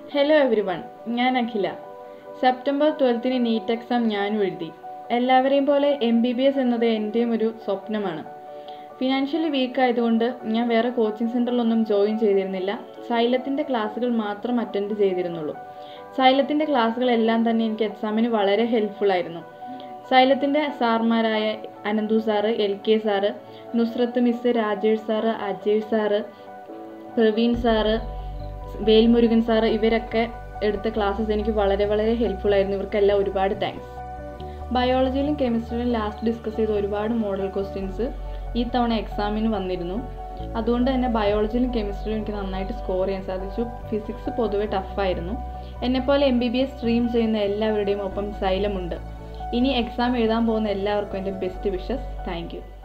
hello everyone ഞാൻ Akhila September ട്വൽത്തിന് NEET exam ഞാനും എഴുതി എല്ലാവരെയും പോലെ എം ബി ബി എസ് എന്നത് എൻ്റെയും ഒരു സ്വപ്നമാണ് ഫിനാൻഷ്യലി വീക്ക് ആയതുകൊണ്ട് ഞാൻ വേറെ കോച്ചിങ് സെൻറ്ററിലൊന്നും ജോയിൻ ചെയ്തിരുന്നില്ല സൈലത്തിൻ്റെ ക്ലാസ്സുകൾ മാത്രം അറ്റൻഡ് ചെയ്തിരുന്നുള്ളൂ സൈലത്തിൻ്റെ ക്ലാസ്സുകളെല്ലാം തന്നെ എനിക്ക് എക്സാമിന് വളരെ ഹെൽപ്ഫുൾ ആയിരുന്നു സൈലത്തിൻ്റെ സാർമാരായ Ananthu sir L K sir Nusrat miss Rajesh sir Ajay sir Praveen sir Velmurugan sir ഇവരൊക്കെ എടുത്ത ക്ലാസ്സസ് എനിക്ക് വളരെ വളരെ ഹെൽപ്ഫുൾ ആയിരുന്നു ഇവർക്കെല്ലാം ഒരുപാട് താങ്ക്സ് ബയോളജിയിലും കെമിസ്ട്രിയിലും ലാസ്റ്റ് ഡിസ്കസ് ചെയ്ത ഒരുപാട് മോഡൽ ക്വസ്റ്റ്യൻസ് ഈ തവണ എക്സാമിന് വന്നിരുന്നു അതുകൊണ്ട് തന്നെ ബയോളജിയിലും കെമിസ്ട്രിയിലും എനിക്ക് നന്നായിട്ട് സ്കോർ ചെയ്യാൻ സാധിച്ചു ഫിസിക്സ് പൊതുവെ ടഫായിരുന്നു എന്നെപ്പോലെ M B B S stream ചെയ്യുന്ന എല്ലാവരുടെയും ഒപ്പം സൈലമുണ്ട് ഇനി എക്സാം എഴുതാൻ പോകുന്ന എല്ലാവർക്കും എൻ്റെ ബെസ്റ്റ് വിഷസ് താങ്ക് യു